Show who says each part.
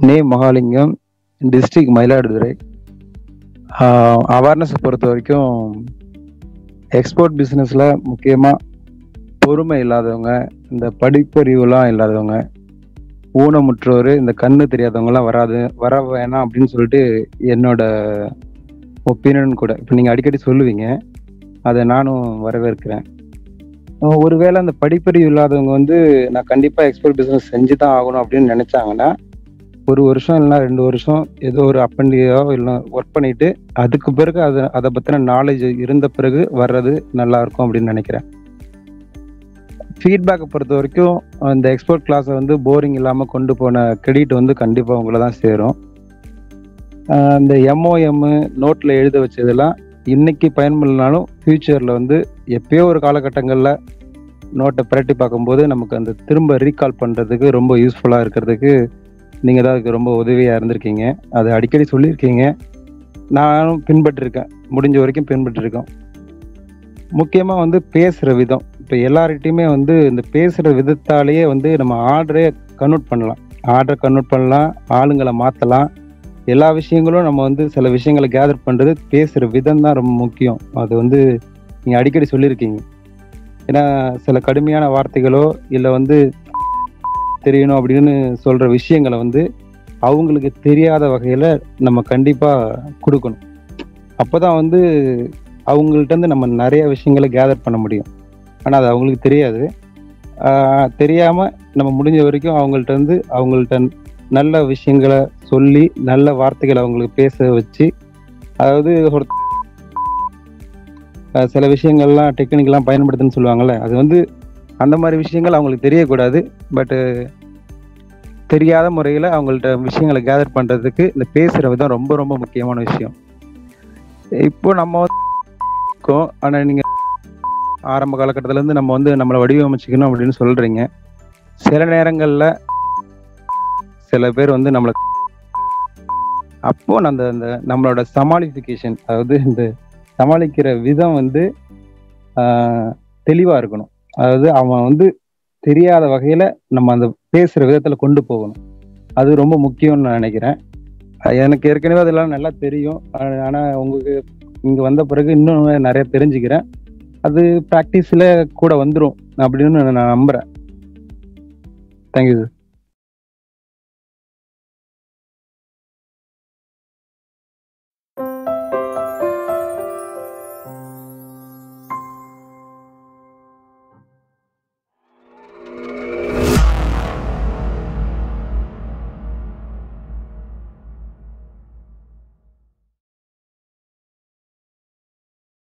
Speaker 1: நே மகாலிங்கம் டிஸ்ட்ரிக்ட் மயிலாடுதுறை அவேர்னஸை பொறுத்த வரைக்கும் எக்ஸ்போர்ட் பிஸ்னஸில் முக்கியமாக பொறுமை இல்லாதவங்க இந்த படிப்பறிவுலாம் இல்லாதவங்க ஊனமுற்றோர் இந்த கண்ணு தெரியாதவங்கலாம் வராது வர வேணாம் அப்படின்னு சொல்லிட்டு என்னோட ஒப்பீனியன் கூட இப்போ நீங்கள் அடிக்கடி சொல்லுவீங்க அதை நானும் வரவேற்கிறேன் அஹ் ஒருவேளை அந்த படிப்பறிவு இல்லாதவங்க வந்து நான் கண்டிப்பாக எக்ஸ்போர்ட் பிஸ்னஸ் செஞ்சு தான் ஆகணும் அப்படின்னு நினச்சாங்கன்னா ஒரு வருஷம் இல்லைனா ரெண்டு வருஷம் ஏதோ ஒரு அப்பண்டியோ இல்லை ஒர்க் பண்ணிட்டு அதுக்கு பிறகு அதை அதை பற்றின நாலேஜ் இருந்த பிறகு வர்றது நல்லா இருக்கும் அப்படின்னு நினைக்கிறேன் ஃபீட்பேக்கை பொறுத்த வரைக்கும் அந்த எக்ஸ்போர்ட் கிளாஸை வந்து போரிங் இல்லாமல் கொண்டு போன கிரெடிட் வந்து கண்டிப்பாக உங்களை தான் சேரும் ஆஹ் இந்த எம்ஓஎம் நோட்டில் எழுத வச்சதெல்லாம் இன்னைக்கு பயன்படலனாலும் ஃப்யூச்சரில் வந்து எப்பயோ ஒரு காலகட்டங்களில் நோட்டை பிரட்டி பார்க்கும்போது நமக்கு அந்த திரும்ப ரீகால் பண்ணுறதுக்கு ரொம்ப யூஸ்ஃபுல்லாக இருக்கிறதுக்கு நீங்கள் தான் அதுக்கு ரொம்ப உதவியாக இருந்திருக்கீங்க அதை அடிக்கடி சொல்லியிருக்கீங்க நானும் பின்பற்றிருக்கேன் முடிஞ்ச வரைக்கும் பின்பற்றிருக்கோம் முக்கியமாக வந்து பேசுகிற விதம் இப்போ எல்லார்கிட்டையுமே வந்து இந்த பேசுகிற விதத்தாலேயே வந்து நம்ம ஆர்டரே கன்வெர்ட் பண்ணலாம் ஆர்டரை கன்வெர்ட் பண்ணலாம் ஆளுங்களை மாற்றலாம் எல்லா விஷயங்களும் நம்ம வந்து சில விஷயங்களை கேதர் பண்ணுறது பேசுகிற விதம் தான் ரொம்ப முக்கியம் அது வந்து நீங்கள் அடிக்கடி சொல்லியிருக்கீங்க ஏன்னா சில கடுமையான வார்த்தைகளோ இல்லை வந்து தெரியணும் அப்படின்னு சொல்கிற விஷயங்களை வந்து அவங்களுக்கு தெரியாத வகையில் நம்ம கண்டிப்பாக கொடுக்கணும் அப்போ தான் வந்து அவங்கள்ட்ட இருந்து நம்ம நிறைய விஷயங்களை கேதர் பண்ண முடியும் ஆனால் அது அவங்களுக்கு தெரியாது ஆஹ் தெரியாம நம்ம முடிஞ்ச வரைக்கும் அவங்கள்ட்ட இருந்து அவங்கள்ட்ட நல்ல விஷயங்களை சொல்லி நல்ல வார்த்தைகளை அவங்களுக்கு பேச வச்சு அதாவது ஒரு ஆஹ் சில விஷயங்கள்லாம் டெக்னிக்கெல்லாம் பயன்படுத்துன்னு சொல்லுவாங்கல்ல அது வந்து அந்த மாதிரி விஷயங்கள் அவங்களுக்கு தெரியக்கூடாது பட்டு தெரியாத முறையில் அவங்கள்ட்ட விஷயங்களை கேதர் பண்ணுறதுக்கு இந்த பேசுகிற விதம் ரொம்ப ரொம்ப முக்கியமான விஷயம் இப்போ நம்ம வந்து இருக்கோம் ஆனால் நீங்கள் ஆரம்ப காலகட்டத்திலேருந்து நம்ம வந்து நம்மளை வடிவமைச்சுக்கணும் அப்படின்னு சொல்கிறீங்க சில நேரங்களில் சில பேர் வந்து நம்மளை அப்போ அந்த அந்த நம்மளோட சமாளிஃபிகேஷன் அதாவது இந்த சமாளிக்கிற விதம் வந்து தெளிவாக இருக்கணும் அதாவது அவன் வந்து தெரியாத வகையில் நம்ம அந்த பேசுகிற விதத்தில் கொண்டு போகணும் அது ரொம்ப முக்கியம்னு நான் நினைக்கிறேன் அஹ் எனக்கு ஏற்கனவே அதெல்லாம் நல்லா தெரியும் ஆனால் உங்களுக்கு இங்கே வந்த பிறகு இன்னும் நிறைய தெரிஞ்சுக்கிறேன் அது ப்ராக்டிஸில் கூட வந்துடும் அப்படின்னு நான் நம்புகிறேன் தேங்க்யூ சார்